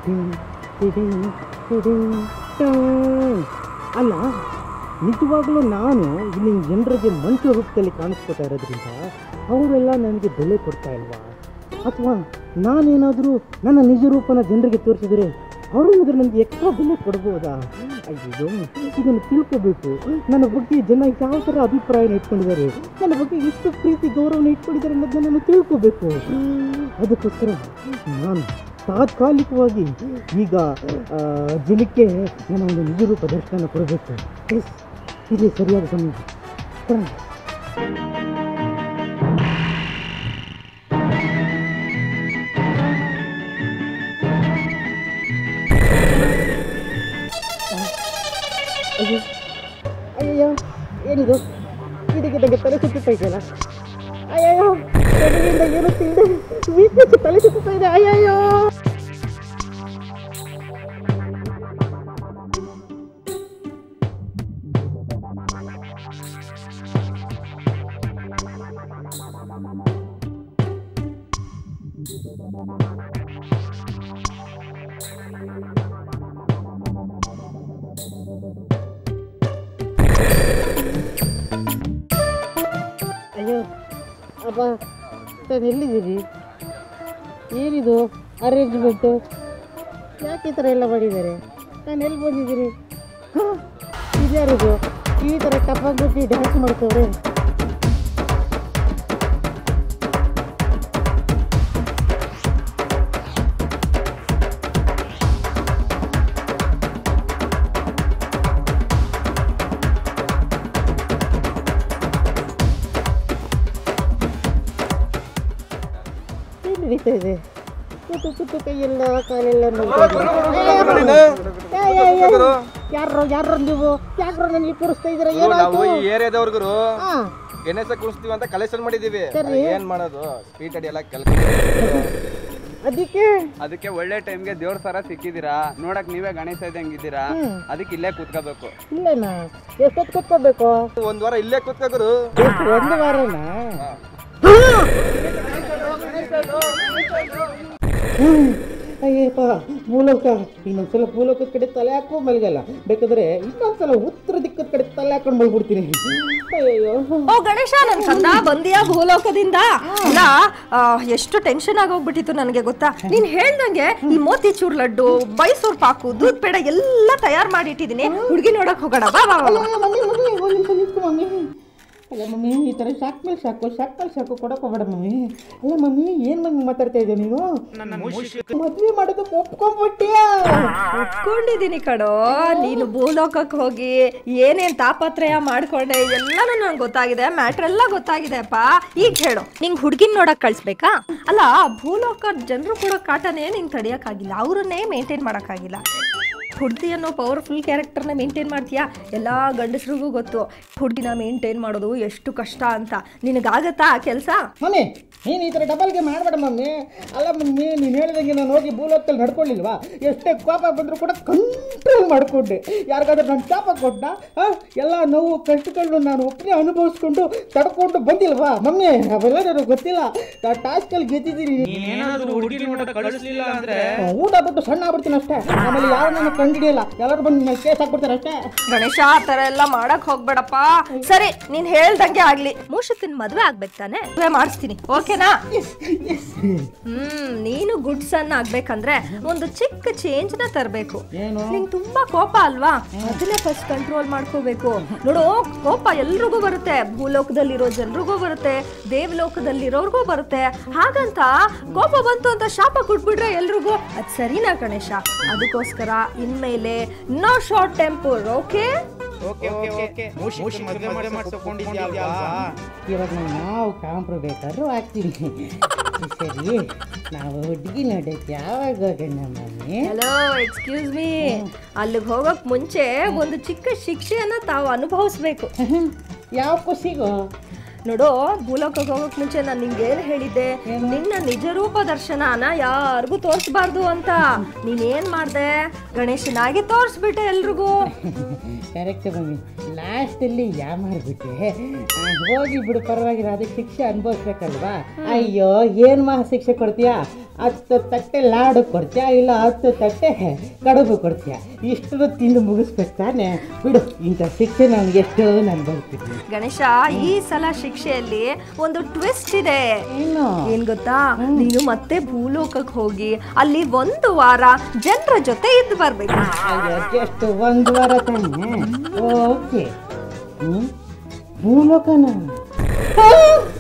ಅಲ್ಲ ನಿಜವಾಗ್ಲೂ ನಾನು ಇಲ್ಲಿ ಜನರಿಗೆ ಮನುಷ್ಯ ರೂಪದಲ್ಲಿ ಕಾಣಿಸ್ಕೊತಾ ಇರೋದ್ರಿಂದ ಅವರೆಲ್ಲ ನನಗೆ ಬೆಲೆ ಕೊಡ್ತಾ ಇಲ್ವಾ ಅಥವಾ ನಾನೇನಾದರೂ ನನ್ನ ನಿಜ ರೂಪನ ಜನರಿಗೆ ತೋರಿಸಿದರೆ ಅವರೇನಾದರೂ ನನಗೆ ಎಕ್ಸ್ಟ್ರಾ ಬೆಲೆ ಕೊಡ್ಬೋದಾ ಅಯ್ಯೋ ಇದನ್ನು ತಿಳ್ಕೋಬೇಕು ನನ್ನ ಬಗ್ಗೆ ಜನ ಯಾವ ಥರ ಅಭಿಪ್ರಾಯನ ಇಟ್ಕೊಂಡಿದ್ದಾರೆ ನನ್ನ ಬಗ್ಗೆ ಎಷ್ಟು ಪ್ರೀತಿ ಗೌರವನ ಇಟ್ಕೊಂಡಿದ್ದಾರೆ ಅನ್ನೋದನ್ನ ನಾನು ತಿಳ್ಕೋಬೇಕು ಅದಕ್ಕೋಸ್ಕರ ನಾನು ತಾತ್ಕಾಲಿಕವಾಗಿ ಈಗ ಆ, ಜನಕ್ಕೆ ನನ್ನ ಒಂದು ನಿಜ ರೂಪ ದರ್ಶನ ಕೊಡಬೇಕು ಎಸ್ ಇದೇ ಸರಿಯಾದ ಸಮಯ ಕೊಡೋಣ. ಅಯ್ಯೋ ಅಯ್ಯಯ್ಯೋ ಏನಿದು ಇದಕ್ಕೆ ತಲೆ ಸುತ್ತುತ್ತಾ ಇದೆಯಲ್ಲ ಅಯ್ಯಯ್ಯೋ ಬೆಳಗ್ಗೆಯಿಂದ ಏನು ತಿಂದೆ ವೀಕ್ನೆಸ್ ತಲೆ ಸುತ್ತುತ್ತಾ ಇದೆ ಅಯ್ಯಯ್ಯೋ ಅಯ್ಯೋ ಅಪ್ಪ ನಾನು ಎಲ್ಲಿದ್ದೀರಿ ಏನಿದು ಅರೇಂಜ್ಮೆಂಟು ಯಾಕೆ ಈ ಥರ ಎಲ್ಲ ಮಾಡಿದ್ದಾರೆ ನಾನು ಎಲ್ಲಿ ಬಂದಿದ್ದೀನಿ ಹಾಂ ಇದ್ಯಾರಿದು ಈ ಥರ ಟಪಾಗ್ಬಿಟ್ಟು ಡ್ಯಾನ್ಸ್ ಮಾಡ್ತವ್ರೆ ಏನು ನಡೀತಾ ಇದೆ ಕೂತು ಕೂತು ಕೈಯೆಲ್ಲ ಕಾಲೆಲ್ಲ ಯಾರು ಯಾರು ನೀವು ಯಾಕ್ರೋ ನನಗೆ ಕೂರಿಸ್ತಾ ಇದ್ದೀರಾ ನಾವು ಏನಾಯ್ತು ಈ ಏರಿಯಾದವ್ರಿಗೂ ಹಾಂ ಗಣೇಶ ಕುಣಿಸ್ತೀವಿ ಅಂತ ಕಲೆಕ್ಷನ್ ಮಾಡಿದೀವಿ ಸರಿ. ಏನ್ ಮಾಡೋದು ಸ್ಪೀಟ್ ಅಡಿ ಎಲ್ಲ ಕೆಲಸ ಅದಕ್ಕೆ ಅದಕ್ಕೆ ಒಳ್ಳೆ ಟೈಮ್ಗೆ ದೇವ್ರ ಸರ ಸಿಕ್ಕಿದ್ದೀರಾ ನೋಡಕ್ ನೀವೇ ಗಣೇಶ ಇದ್ದಂಗಿದ್ದೀರಾ ಹ್ಮ್. ಅದಕ್ಕೆ ಇಲ್ಲೇ ಕೂತ್ಕೋಬೇಕು ಇಲ್ಲನಾ ಎಷ್ಟೊತ್ತು ಕೂತ್ಕೋಬೇಕು ಒಂದ್ ವಾರ ಇಲ್ಲೇ ಕೂತ್ಕೋರು ಎಷ್ಟು ಒಂದು ವಾರನಾ ಅಯ್ಯಪ್ಪ ಭೂಲೋಕ ಇನ್ನೊಂದ್ಸಲ ಭೂಲೋಕದ ಕಡೆ ತಲೆ ಹಾಕೋ ಮಲಗಲ್ಲ ಬೇಕಾದ್ರೆ ಇನ್ನೊಂದ್ಸಲ ಉತ್ತರ ದಿಕ್ಕದ ಕಡೆ ತಲೆ ಹಾಕೊಂಡು ಮಲ್ಬಿಡ್ತೀನಿ ಅಯ್ಯೋ ಓ ಗಣೇಶ ನನ್ ಕಂದ ಬಂದಿಯಾ ಭೂಲೋಕದಿಂದ ಇಲ್ಲ ಆ, ಎಷ್ಟು ಟೆನ್ಷನ್ ಆಗೋಗ್ಬಿಟ್ಟಿತ್ತು ನನಗೆ ಗೊತ್ತಾ ನೀನ್ ಹೇಳ್ದಂಗೆ ಈ ಮೋತಿಚೂರ್ ಲಡ್ಡು ಮೈಸೂರ್ ಪಾಕು ದೂದ್ ಪೇಡ ಎಲ್ಲ ತಯಾರು ಮಾಡಿ ಇಟ್ಟಿದ್ದೀನಿ ಹುಡುಗಿ ನೋಡಕ್ ಹೋಗೋಣ ಬಾ ಬಾ ಬಾ, ಬಾ. ಮಮ್ಮಿ ಮಮ್ಮಿ ಒಂದು ನಿಮಿಷ ನಿಂತ್ಕೊ ಮಮ್ಮಿ ಅಲ್ಲ ಮಮ್ಮಿ ಈ ಥರ ಶಾಕ್ ಮೇಲೆ ಸಾಕು ಶಾಕ್ ಮೇಲೆ ಸಾಕು ಕೊಡಕ್ಕೆ ಹೋಗ್ಬೇಡ ಮಮ್ಮಿ ಅಲ್ಲ ಮಮ್ಮಿ ಏನು ಮಮ್ಮಿ ಮಾತಾಡ್ತಾ ಇದ್ದೆ ನೀನು ಮದ್ವೆ ಮಾಡೋದಕ್ಕೆ ಒಪ್ಕೊಂಡ್ಬಿಟ್ಟಿಯಾ ಒಪ್ಕೊಂಡಿದೀನಿ ಕಣೋ ನೀನು ಭೂಲೋಕಕ್ಕೆ ಹೋಗಿ ಏನೇನ್ ತಾಪತ್ರಯ ಮಾಡ್ಕೊಂಡೆ ಎಲ್ಲಾನು ನಂಗೆ ಗೊತ್ತಾಗಿದೆ ಮ್ಯಾಟ್ರ್ ಎಲ್ಲ ಗೊತ್ತಾಗಿದೆ ಅಪ್ಪ ಈಗ ಹೇಳು ನಿಂಗೆ ಹುಡುಗಿನ ನೋಡಕ್ ಕಳ್ಸ್ಬೇಕಾ ಅಲ್ಲ ಭೂಲೋಕ ಜನರು ಕೊಡೋ ಕಾಟನೇ ನಿಂಗೆ ತಡಿಯಕ್ಕಾಗಿಲ್ಲ ಅವ್ರನ್ನೇ ಮೇಂಟೈನ್ ಮಾಡೋಕ್ಕಾಗಿಲ್ಲ ಹುಡುಗಿ ಅನ್ನೋ ಪವರ್ಫುಲ್ ಕ್ಯಾರೆಕ್ಟರ್ನ ಮೇಂಟೈನ್ ಮಾಡ್ತೀಯಾ ಎಲ್ಲ ಗಂಡಸ್ರಿಗೂ ಗೊತ್ತು ಹುಡುಗಿನ ಮೇಂಟೈನ್ ಮಾಡೋದು ಎಷ್ಟು ಕಷ್ಟ ಅಂತ ನಿನಗಾಗತ್ತಾ ಆ ಕೆಲಸ ಮಮ್ಮಿ ನೀನು ಈ ಥರ ಡಬಲ್ಗೆ ಮಾಡಬೇಡ ಮಮ್ಮಿ ಅಲ್ಲ ಮಮ್ಮಿ ನೀನು ಹೇಳಿದಂಗೆ ನಾನು ಹೋಗಿ ಭೂಲೋಕದಲ್ಲಿ ನಡ್ಕೊಳ್ಳಿಲ್ವಾ ಎಷ್ಟೇ ಕೋಪ ಬಂದರೂ ಕೂಡ ಕಂಟ್ರೋಲ್ ಮಾಡಿಕೊಂಡೆ ಯಾರಿಗಾದ್ರೂ ನಾನು ಶಾಪ ಕೊಟ್ಟ ಎಲ್ಲ ನೋವು ಕಷ್ಟಗಳನ್ನು ನಾನು ಒಬ್ಬನೇ ಅನುಭವಿಸ್ಕೊಂಡು ತಡ್ಕೊಂಡು ಬಂದಿಲ್ವಾ ಮಮ್ಮಿ ಅವೆಲ್ಲ ನನಗೆ ಗೊತ್ತಿಲ್ಲ ನಾನು ಟಾಸ್ಕಲ್ಲಿ ಗೆದ್ದಿದ್ದೀನಿ ಏನಾದ್ರೂ ಹುಡುಗಿ ನೋಡಕ್ ಕಳಿಸ್ಲಿಲ್ಲ ಅಂದ್ರೆ ಊಟ ಬಿಟ್ಟು ಸಣ್ಣ ಆಗ್ಬಿಡ್ತೀನಿ ಅಷ್ಟೇ ಆಮೇಲೆ ಯಾರು ನನ್ನ ಕಂಡಿಡಿಯಲ್ಲ ಎಲ್ಲರೂ ಬಂದು ಮೇಲೆ ಕೇಸ್ ಹಾಕ್ಬಿಡ್ತಾರೆ ಅಷ್ಟೇ ಗಣೇಶ ಆ ಥರ ಎಲ್ಲ ಮಾಡಕ್ ಹೋಗ್ಬೇಡಪ್ಪ ಸರಿ ನೀನ್ ಹೇಳ್ದಂಗೆ ಆಗ್ಲಿ ಮೂಷತಿನ ಮದ್ವೆ ಆಗ್ಬೇಕು ತಾನೆ ಮದ್ವೆ ಮಾಡಿಸ್ತೀನಿ ಓಕೆನಾ ಹ್ಮ್ ನೀನು ಗುಡ್ ಸನ್ ಆಗ್ಬೇಕಂದ್ರೆ ಒಂದು ಚಿಕ್ಕ ಚೇಂಜ್ ನ ತರಬೇಕು ಏನು ನಿಂಗೆ ತುಂಬಾ ಕೋಪ ಅಲ್ವಾ ಅದನ್ನ ಫಸ್ಟ್ ಕಂಟ್ರೋಲ್ ಮಾಡ್ಕೋಬೇಕು ನೋಡು ಕೋಪ ಎಲ್ರಿಗೂ ಬರುತ್ತೆ ಭೂಲೋಕದಲ್ಲಿರೋ ಜನರಿಗೂ ಬರುತ್ತೆ ದೇವಲೋಕದಲ್ಲಿರೋರ್ಗೂ ಬರುತ್ತೆ ಹಾಗಂತ ಕೋಪ ಬಂತು ಅಂತ ಶಾಪ ಕೊಟ್ಬಿಟ್ರೆ ಎಲ್ರಿಗೂ ಅದ್ ಸರಿನಾ ಗಣೇಶ ಅದಕ್ಕೋಸ್ಕರ ಇನ್ಮೇಲೆ no short temper okay okay okay okay ಮೂಷಿಕ್ ಮದುವೆ ಮಾಡಿ ಮಾಡ್ಸಕೊಂಡಿದ್ಯಲ್ವಾ ಇವಾಗ ನಾವು ಕಾಂಪ್ರು ಬೇಕಾದ್ರೂ ಆಗ್ತೀನಿ ಸರಿ ನಾವು ಹುಡುಗಿ ನೋಡಕ್ಕೆ ಯಾವಾಗ ಹೋಗೋಣ ಮಮ್ಮಿ ಹಲೋ ಎಕ್ಸ್ಕ್ಯೂಸ್ ಮೀ ಅಲ್ಲಿಗೆ ಹೋಗೋಕ್ ಮುಂಚೆ ಒಂದು ಚಿಕ್ಕ ಶಿಕ್ಷೆಯನ್ನ ತಾವು ಅನುಭವಿಸ್ಬೇಕು ಯಾವ ಖುಷಿಗೋ ನೋಡು ಭೂಲೋಕಕ್ಕೆ ಹೋಗೋಕ್ ಮುಂಚೆ ನಾನು ನಿಂಗೆ ಏನು ಹೇಳಿದ್ದೆ ನಿನ್ನ ನಿಜ ರೂಪ ದರ್ಶನನ ಯಾರಿಗೂ ತೋರಿಸ್ಬಾರ್ದು ಅಂತ ನೀನೇನ್ ಮಾಡ್ದೆ ಗಣೇಶನಾಗಿ ತೋರಿಸ್ಬಿಟ್ಟೆ ಎಲ್ರಿಗೂ ಕರೆಕ್ಟ್ ಮಮ್ಮಿ ಲಾ ಲಾಸ್ಟಲ್ಲಿ ಯಾಮಾರ್ಬಿಟ್ಟೆ ಆ, ಹೋಗಿ ಬಿಡು ಪರವಾಗಿಲ್ಲ ಅದಕ್ಕೆ ಶಿಕ್ಷೆ ಅನುಭವಿಸ್ಬೇಕಲ್ವಾ ಅಯ್ಯೋ ಏನು ಮಹಾ ಶಿಕ್ಷೆ ಕೊಡ್ತೀಯಾ ಹತ್ತು ತಟ್ಟೆ ಲಾಡು ಕೊಡ್ತೀಯಾ ಇಲ್ಲ ಹತ್ತು ತಟ್ಟೆ ಕಡುಬು ಕೊಡ್ತೀಯಾ ಇಷ್ಟು ತಿಂದು ಮುಗಿಸ್ಬೇಕು ತಾನೆ ಬಿಡು ಇಂಥ ಶಿಕ್ಷೆ ನನಗೆ ಎಷ್ಟೋ ನಾನು ಬರ್ತೀನಿ ಗಣೇಶ ಈ ಸಲ ಶಿಕ್ಷೆಯಲ್ಲಿ ಒಂದು ಟ್ವಿಸ್ಟ್ ಇದೆ ಏನು ಏನ್ ಗೊತ್ತಾ ನೀನು ಮತ್ತೆ ಭೂಲೋಕಕ್ಕೆ ಹೋಗಿ ಅಲ್ಲಿ ಒಂದು ವಾರ ಜನರ ಜೊತೆ ಇದ್ದು ಬರ್ಬೇಕು ಅಯ್ಯೋ ಎಷ್ಟು ಒಂದು ವಾರ ತಾನೆ ಓಕೆ ಹ್ಞೂ ಭೂಲೋಕನ